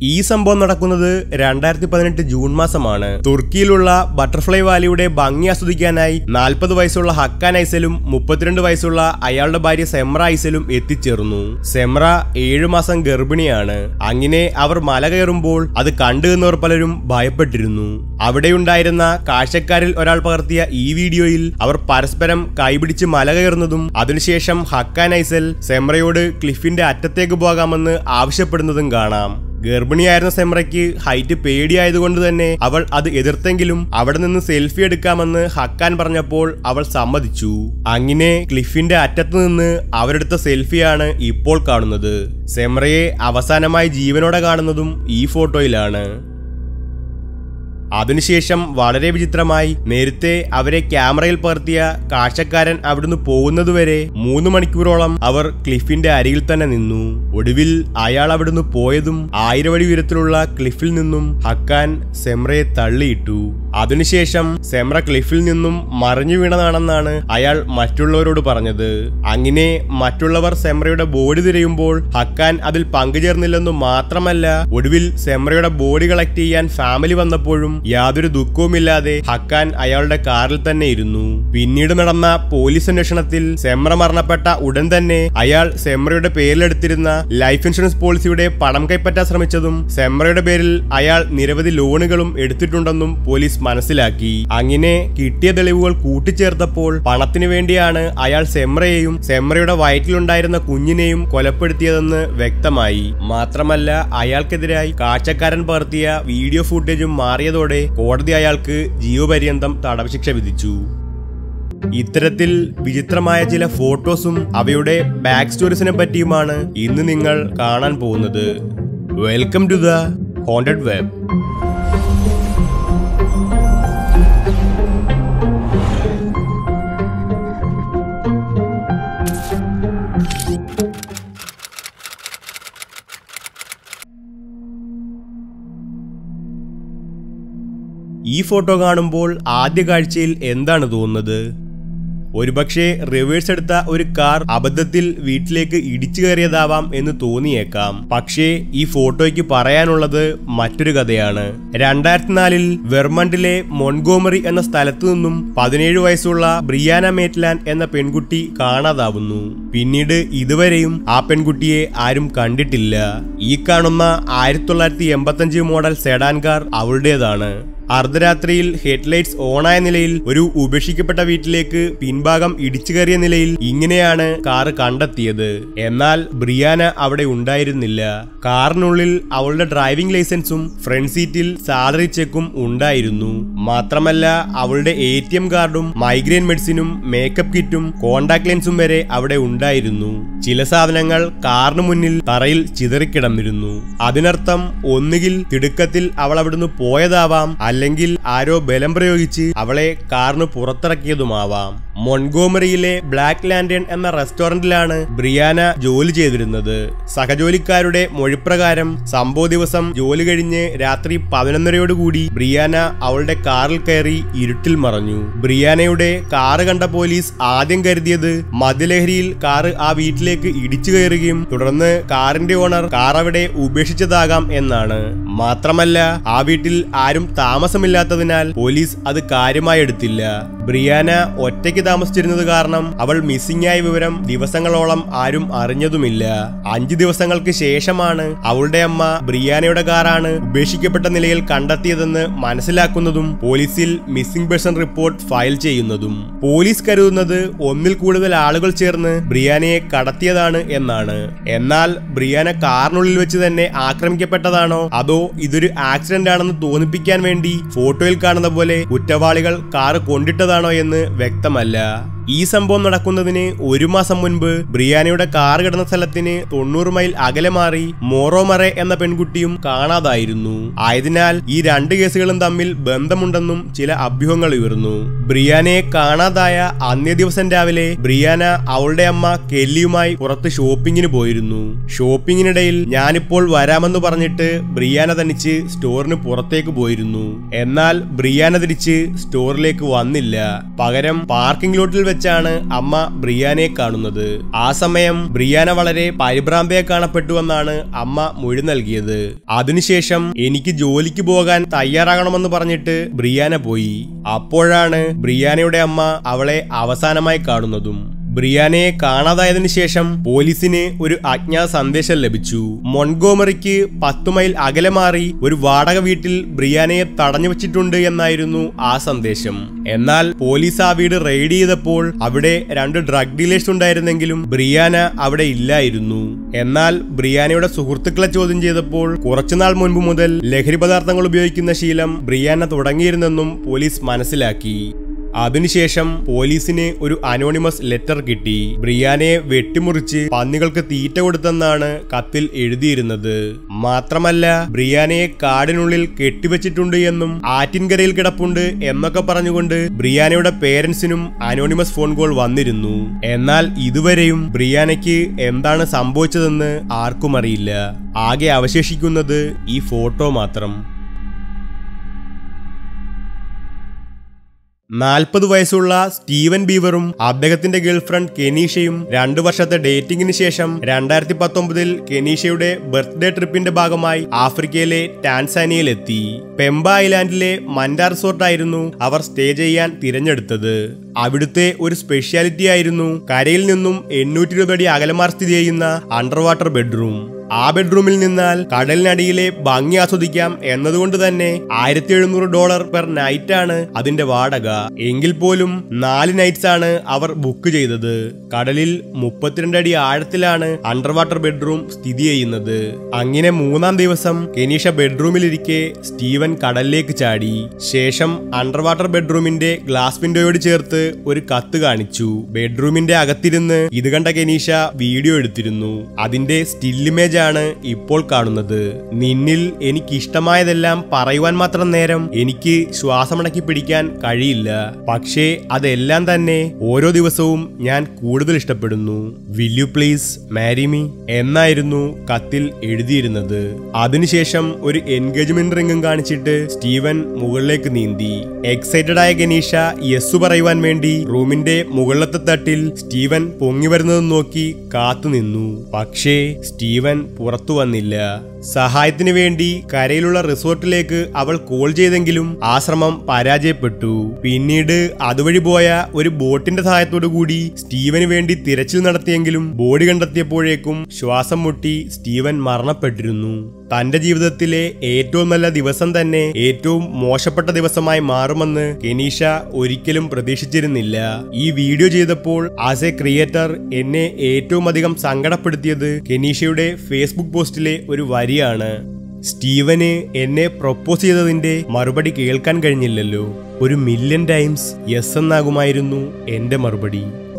ഈ സംഭവം നടക്കുന്നത് രണ്ടായിരത്തി പതിനെട്ട് ജൂൺ മാസമാണ് തുർക്കിയിലുള്ള ബട്ടർഫ്ലൈ വാലിയുടെ ഭംഗി ആസ്വദിക്കാനായി നാൽപ്പത് വയസ്സുള്ള ഹക്കാൻ ഐസലും മുപ്പത്തിരണ്ട് വയസ്സുള്ള അയാളുടെ ഭാര്യ സെമ്ര ഐസലും എത്തിച്ചേർന്നു സെമ്ര ഏഴു മാസം ഗർഭിണിയാണ് അങ്ങനെ അവർ മല കയറുമ്പോൾ അത് കണ്ടു നിന്നവർ പലരും ഭയപ്പെട്ടിരുന്നു അവിടെയുണ്ടായിരുന്ന കാഴ്ചക്കാരിൽ ഒരാൾ പകർത്തിയ ഈ വീഡിയോയിൽ അവർ പരസ്പരം കൈപിടിച്ച് മല കയറുന്നതും അതിനുശേഷം ഹക്കാൻ ഐസൽ സെമ്രയോട് ക്ലിഫിന്റെ അറ്റത്തേക്ക് പോകാമെന്ന് ആവശ്യപ്പെടുന്നതും കാണാം ഗർഭിണിയായിരുന്ന സെമ്രയ്ക്ക് ഹൈറ്റ് പേടിയായതുകൊണ്ട് തന്നെ അവൾ അത് എതിർത്തെങ്കിലും അവിടെ നിന്ന് സെൽഫി എടുക്കാമെന്ന് ഹക്കാൻ പറഞ്ഞപ്പോൾ അവൾ സമ്മതിച്ചു അങ്ങനെ ക്ലിഫിന്റെ അറ്റത്ത് നിന്ന് അവരെടുത്ത സെൽഫിയാണ് ഇപ്പോൾ കാണുന്നത് സെമ്രയെ അവസാനമായി ജീവനോടെ കാണുന്നതും ഈ ഫോട്ടോയിലാണ് അതിനുശേഷം വളരെ വിചിത്രമായി നേരത്തെ അവരെ ക്യാമറയിൽ പകർത്തിയ കാഴ്ചക്കാരൻ അവിടുന്ന് പോകുന്നതുവരെ മൂന്ന് മണിക്കൂറോളം അവർ ക്ലിഫിന്റെ അരികിൽ തന്നെ നിന്നു ഒടുവിൽ അയാൾ അവിടുന്ന് പോയതും ആയിരവടി ഉയരത്തിലുള്ള ക്ലിഫിൽ നിന്നും ഹക്കാൻ സെമ്രയെ തള്ളിയിട്ടു അതിനുശേഷം സെമ്ര ക്ലിഫിൽ നിന്നും മറിഞ്ഞു വീണതാണെന്നാണ് അയാൾ മറ്റുള്ളവരോട് പറഞ്ഞത് അങ്ങനെ മറ്റുള്ളവർ സെമ്രയുടെ ബോഡി തിരയുമ്പോൾ ഹക്കാൻ അതിൽ പങ്കുചേർന്നില്ലെന്നു മാത്രമല്ല ഒടുവിൽ സെമ്രയുടെ ബോഡി കളക്ട് ചെയ്യാൻ ഫാമിലി വന്നപ്പോഴും യാതൊരു ദുഃഖവുമില്ലാതെ ഹക്കാൻ അയാളുടെ കാറിൽ തന്നെ ഇരുന്നു പിന്നീട് നടന്ന പോലീസ് അന്വേഷണത്തിൽ സെമ്ര മരണപ്പെട്ട ഉടൻ തന്നെ അയാൾ സെമ്രയുടെ പേരിലെടുത്തിരുന്ന ലൈഫ് ഇൻഷുറൻസ് പോളിസിയുടെ പണം കൈപ്പറ്റാൻ ശ്രമിച്ചതും സെമ്രയുടെ പേരിൽ അയാൾ നിരവധി ലോണുകളും എടുത്തിട്ടുണ്ടെന്നും പോലീസ് മനസ്സിലാക്കി അങ്ങനെ കിട്ടിയ തെളിവുകൾ കൂട്ടിച്ചേർത്തപ്പോൾ പണത്തിനു വേണ്ടിയാണ് അയാൾ സെമ്രയെയും സെമ്രയുടെ വയറ്റിലുണ്ടായിരുന്ന കുഞ്ഞിനെയും കൊലപ്പെടുത്തിയതെന്ന് വ്യക്തമായി മാത്രമല്ല അയാൾക്കെതിരായി കാഴ്ചക്കാരൻ പകർത്തിയ വീഡിയോ ഫുട്ടേജും മാറിയതോടെ കോടതി അയാൾക്ക് ജീവപര്യന്തം തടവ് ശിക്ഷ വിധിച്ചു ഇത്തരത്തിൽ വിചിത്രമായ ചില ഫോട്ടോസും അവയുടെ ബാക്ക് സ്റ്റോറീസിനെ പറ്റിയുമാണ് ഇന്ന് നിങ്ങൾ കാണാൻ പോകുന്നത് welcome to the haunted web ഈ ഫോട്ടോ കാണുമ്പോൾ ആദ്യ കാഴ്ചയിൽ എന്താണ് തോന്നുന്നത് ഒരുപക്ഷെ റിവേഴ്സ് എടുത്ത ഒരു കാർ അബദ്ധത്തിൽ വീട്ടിലേക്ക് ഇടിച്ചു കയറിയതാവാം എന്ന് തോന്നിയേക്കാം പക്ഷേ ഈ ഫോട്ടോയ്ക്ക് പറയാനുള്ളത് മറ്റൊരു കഥയാണ് രണ്ടായിരത്തി നാലിൽ വെർമണ്ടിലെ മൊൺഗോമറി എന്ന സ്ഥലത്തു നിന്നും പതിനേഴ് വയസ്സുള്ള ബ്രിയാന മേറ്റ്ലാൻഡ് എന്ന പെൺകുട്ടി കാണാതാവുന്നു പിന്നീട് ഇതുവരെയും ആ പെൺകുട്ടിയെ ആരും കണ്ടിട്ടില്ല ഈ കാണുന്ന ആയിരത്തി തൊള്ളായിരത്തി എൺപത്തഞ്ച് മോഡൽ സെഡാൻ കാർ അവളുടേതാണ് അർദ്ധരാത്രിയിൽ ഹെഡ്ലൈറ്റ്സ് ഓണായ നിലയിൽ ഒരു ഉപേക്ഷിക്കപ്പെട്ട വീട്ടിലേക്ക് പിൻഭാഗം ഇടിച്ചു കയറിയ നിലയിൽ ഇങ്ങനെയാണ് കാറ് കണ്ടെത്തിയത് എന്നാൽ ബ്രിയാന അവിടെ ഉണ്ടായിരുന്നില്ല കാറിനുള്ളിൽ അവളുടെ ഡ്രൈവിംഗ് ലൈസൻസും ഫ്രണ്ട് സീറ്റിൽ സാലറി ചെക്കും ഉണ്ടായിരുന്നു മാത്രമല്ല അവളുടെ എ ടി എം കാർഡും മൈഗ്രെയിൻ മെഡിസിനും മേക്കപ്പ് കിറ്റും കോണ്ടാക്ട് ലെൻസും വരെ അവിടെ ഉണ്ടായിരുന്നു ചില സാധനങ്ങൾ കാറിന് മുന്നിൽ തറയിൽ ചിതറിക്കിടന്നിരുന്നു അതിനർത്ഥം ഒന്നുകിൽ തിടുക്കത്തിൽ അവൾ അവിടുന്ന് പോയതാവാം അല്ലെങ്കിൽ ആരോ ബലം പ്രയോഗിച്ച് അവളെ കാറിന് പുറത്തിറക്കിയതുമാവാം മൊൺഗോമറിയിലെ ബ്ലാക്ക് ലാൻഡേൺ എന്ന റെസ്റ്റോറന്റിലാണ് ബ്രിയാന ജോലി ചെയ്തിരുന്നത് സഹജോലിക്കാരുടെ മൊഴിപ്രകാരം സംഭവ ദിവസം ജോലി കഴിഞ്ഞ് രാത്രി പതിനൊന്നരയോടുകൂടി ബ്രിയാന അവളുടെ കാറിൽ കയറി ഇരുട്ടിൽ മറഞ്ഞു ബ്രിയാനയുടെ കാറ് കണ്ട പോലീസ് ആദ്യം കരുതിയത് മദ്യലഹരിയിൽ കാറ് ആ വീട്ടിലേക്ക് ഇടിച്ചു കയറുകയും തുടർന്ന് കാറിന്റെ ഓണർ കാർ അവിടെ ഉപേക്ഷിച്ചതാകാം എന്നാണ് മാത്രമല്ല ആ വീട്ടിൽ ആരും താമസമില്ലാത്തതിനാൽ പോലീസ് അത് കാര്യമായി എടുത്തില്ല ബ്രിയാന ഒറ്റയ്ക്ക് താമസിച്ചിരുന്നത് കാരണം അവൾ മിസ്സിംഗ് ആയ വിവരം ദിവസങ്ങളോളം ആരും അറിഞ്ഞതുമില്ല അഞ്ചു ദിവസങ്ങൾക്ക് ശേഷമാണ് അവളുടെ അമ്മ ബ്രിയാനയുടെ കാറാണ് ഉപേക്ഷിക്കപ്പെട്ട നിലയിൽ കണ്ടെത്തിയതെന്ന് മനസ്സിലാക്കുന്നതും പോലീസിൽ മിസ്സിംഗ് പേഴ്സൺ റിപ്പോർട്ട് ഫയൽ ചെയ്യുന്നതും പോലീസ് കരുതുന്നത് ഒന്നിൽ കൂടുതൽ ആളുകൾ ചേർന്ന് ബ്രിയാനയെ കടത്തിയതാണ് എന്നാണ് എന്നാൽ ബ്രിയാന കാറിനുള്ളിൽ വെച്ച് തന്നെ ആക്രമിക്കപ്പെട്ടതാണോ അതോ ഇതൊരു ആക്സിഡന്റ് ആണെന്ന് തോന്നിപ്പിക്കാൻ വേണ്ടി ഫോട്ടോയിൽ കാണുന്ന പോലെ കുറ്റവാളികൾ കാറ് കൊണ്ടിട്ടതാണോ എന്ന് വ്യക്തമല്ല ഈ സംഭവം നടക്കുന്നതിന് ഒരു മാസം മുൻപ് ബ്രിയാനയുടെ കാർ കിടന്ന സ്ഥലത്തിന് തൊണ്ണൂറ് മൈൽ അകലെ മാറി മോറോമറെ എന്ന പെൺകുട്ടിയും കാണാതായിരുന്നു ആയതിനാൽ ഈ രണ്ട് കേസുകളും തമ്മിൽ ബന്ധമുണ്ടെന്നും ചില അഭ്യൂഹങ്ങൾ ഉയർന്നു ബ്രിയാനയെ കാണാതായ അന്നേ ദിവസം രാവിലെ ബ്രിയാന അവളുടെ അമ്മ കെല്ലിയുമായി പുറത്ത് ഷോപ്പിങ്ങിന് പോയിരുന്നു ഷോപ്പിങ്ങിനിടയിൽ ഞാനിപ്പോൾ വരാമെന്ന് പറഞ്ഞിട്ട് ബ്രിയാന തനിച്ച് സ്റ്റോറിന് പുറത്തേക്ക് പോയിരുന്നു എന്നാൽ ബ്രിയാന തിരിച്ച് സ്റ്റോറിലേക്ക് വന്നില്ല പകരം പാർക്കിംഗ് ലോട്ടിൽ വെച്ചാണ് അമ്മ ബ്രിയാനെ കാണുന്നത് ആ സമയം ബ്രിയാന വളരെ പരിഭ്രാന്തയെ കാണപ്പെട്ടുവെന്നാണ് അമ്മ മൊഴി നൽകിയത് അതിനുശേഷം എനിക്ക് ജോലിക്ക് പോകാൻ തയ്യാറാകണമെന്ന് പറഞ്ഞിട്ട് ബ്രിയാന പോയി അപ്പോഴാണ് ബ്രിയാനയുടെ അമ്മ അവളെ അവസാനമായി കാണുന്നതും ബ്രിയാനയെ കാണാതായതിനു ശേഷം പോലീസിന് ഒരു അജ്ഞാത സന്ദേശം ലഭിച്ചു മൊൺഗോമറിക്ക് പത്തു മൈൽ അകലെ മാറി ഒരു വാടക വീട്ടിൽ ബ്രിയാനയെ തടഞ്ഞു വെച്ചിട്ടുണ്ട് എന്നായിരുന്നു ആ സന്ദേശം എന്നാൽ പോലീസ് ആ വീട് റെയ്ഡ് ചെയ്തപ്പോൾ അവിടെ രണ്ട് ഡ്രഗ് ഡീലേഴ്സ് ഉണ്ടായിരുന്നെങ്കിലും ബ്രിയാന അവിടെ ഇല്ലായിരുന്നു എന്നാൽ ബ്രിയാനയുടെ സുഹൃത്തുക്കളെ ചോദ്യം ചെയ്തപ്പോൾ കുറച്ചുനാൾ മുൻപ് മുതൽ ലഹരി പദാർത്ഥങ്ങൾ ഉപയോഗിക്കുന്ന ശീലം ബ്രിയാന തുടങ്ങിയിരുന്നെന്നും പോലീസ് മനസ്സിലാക്കി അതിനുശേഷം പോലീസിന് ഒരു അനോണിമസ് ലെറ്റർ കിട്ടി ബ്രിയാനെ വെട്ടിമുറിച്ച് പന്നികൾക്ക് തീറ്റ കൊടുത്തെന്നാണ് കത്തിൽ എഴുതിയിരുന്നത് മാത്രമല്ല ബ്രിയാനയെ കാടിനുള്ളിൽ കെട്ടിവെച്ചിട്ടുണ്ട് എന്നും ആറ്റിൻകരയിൽ കിടപ്പുണ്ട് എന്നൊക്കെ പറഞ്ഞുകൊണ്ട് ബ്രിയാനയുടെ പേരൻസിനും അനോണിമസ് ഫോൺ കോൾ വന്നിരുന്നു എന്നാൽ ഇതുവരെയും ബ്രിയാനയ്ക്ക് എന്താണ് സംഭവിച്ചതെന്ന് ആർക്കും അറിയില്ല ആകെ അവശേഷിക്കുന്നത് ഈ ഫോട്ടോ മാത്രം നാൽപ്പത് വയസ്സുള്ള സ്റ്റീവൻ ബീവറും അദ്ദേഹത്തിന്റെ ഗേൾഫ്രണ്ട് കെനീഷയും രണ്ടു വർഷത്തെ ഡേറ്റിംഗിന് ശേഷം രണ്ടായിരത്തി പത്തൊമ്പതിൽ കെനീഷയുടെ ബർത്ത്ഡേ ട്രിപ്പിന്റെ ഭാഗമായി ആഫ്രിക്കയിലെ ടാൻസാനിയയിലെത്തി പെമ്പ ഐലാൻഡിലെ മൻഡ റിസോർട്ടായിരുന്നു അവർ സ്റ്റേ ചെയ്യാൻ തിരഞ്ഞെടുത്തത് അവിടുത്തെ ഒരു സ്പെഷ്യാലിറ്റി ആയിരുന്നു കരയിൽ നിന്നും എണ്ണൂറ്റി ഇരുപത് അടി അകലമാർ സ്ഥിതി ചെയ്യുന്ന അണ്ടർ വാട്ടർ ബെഡ്റൂം ആ ബെഡ്റൂമിൽ നിന്നാൽ കടലിനടിയിലെ ഭംഗി ആസ്വദിക്കാം എന്നതുകൊണ്ട് തന്നെ ആയിരത്തി എഴുന്നൂറ് ഡോളർ പെർ നൈറ്റ് ആണ് അതിന്റെ വാടക എങ്കിൽ പോലും നാല് നൈറ്റ്സ് ആണ് അവർ ബുക്ക് ചെയ്തത് കടലിൽ മുപ്പത്തിരണ്ട് അടി ആഴത്തിലാണ് അണ്ടർ വാട്ടർ ബെഡ്റൂം സ്ഥിതി ചെയ്യുന്നത് അങ്ങനെ മൂന്നാം ദിവസം കെനീഷ ബെഡ്റൂമിലിരിക്കെ സ്റ്റീവൻ കടലിലേക്ക് ചാടി ശേഷം അണ്ടർ വാട്ടർ ബെഡ്റൂമിന്റെ ഗ്ലാസ് വിൻഡോയോട് ചേർത്ത് ഒരു കത്ത് കാണിച്ചു ബെഡ്റൂമിന്റെ അകത്തിരുന്ന് ഇത് കണ്ട കെനീഷ വീഡിയോ എടുത്തിരുന്നു അതിന്റെ സ്റ്റിൽ ഇമേജ് ആണ് ഇപ്പോൾ കാണുന്നത് നിന്നിൽ എനിക്ക് ഇഷ്ടമായതെല്ലാം പറയുവാൻ മാത്രം നേരം എനിക്ക് ശ്വാസമടക്കി പിടിക്കാൻ കഴിയില്ല പക്ഷേ അതെല്ലാം തന്നെ ഓരോ ദിവസവും ഞാൻ കൂടുതൽ ഇഷ്ടപ്പെടുന്നു will you please marry me എന്നായിരുന്നു കത്തിൽ എഴുതിയിരുന്നത് അതിനുശേഷം ഒരു എൻഗേജ്മെന്റ് റിംഗും കാണിച്ചിട്ട് സ്റ്റീവൻ മുകളിലേക്ക് നീന്തി എക്സൈറ്റഡ് ആയ ഗനീഷ യെസ് പറയുവാൻ വേണ്ടി റൂമിന്റെ മുകളിലത്തെ തട്ടിൽ സ്റ്റീവൻ പൊങ്ങി വരുന്നത് നോക്കി കാത്തുനിന്നു പക്ഷേ സ്റ്റീവൻ പുറത്തു വന്നില്ല സഹായത്തിന് വേണ്ടി കരയിലുള്ള റിസോർട്ടിലേക്ക് അവൾ കോൾ ചെയ്തെങ്കിലും ആ ശ്രമം പരാജയപ്പെട്ടു പിന്നീട് അതുവഴി പോയ ഒരു ബോട്ടിന്റെ സഹായത്തോടു കൂടി സ്റ്റീവന് വേണ്ടി തിരച്ചിൽ നടത്തിയെങ്കിലും ബോഡി കണ്ടെത്തിയപ്പോഴേക്കും ശ്വാസം മുട്ടി സ്റ്റീവൻ മരണപ്പെട്ടിരുന്നു തന്റെ ജീവിതത്തിലെ ഏറ്റവും നല്ല ദിവസം തന്നെ ഏറ്റവും മോശപ്പെട്ട ദിവസമായി മാറുമെന്ന് കെനീഷ ഒരിക്കലും പ്രതീക്ഷിച്ചിരുന്നില്ല ഈ വീഡിയോ ചെയ്തപ്പോൾ ആസ് എ ക്രിയേറ്റർ എന്നെ ഏറ്റവും അധികം സങ്കടപ്പെടുത്തിയത് കെനീഷയുടെ ഫേസ്ബുക്ക് പോസ്റ്റിലെ ഒരു വരിയാണ് സ്റ്റീവന് എന്നെ പ്രൊപ്പോസ് ചെയ്തതിന്റെ മറുപടി കേൾക്കാൻ കഴിഞ്ഞില്ലല്ലോ ഒരു മില്യൺ ടൈംസ് യെസ് എന്നാകുമായിരുന്നു എന്റെ മറുപടി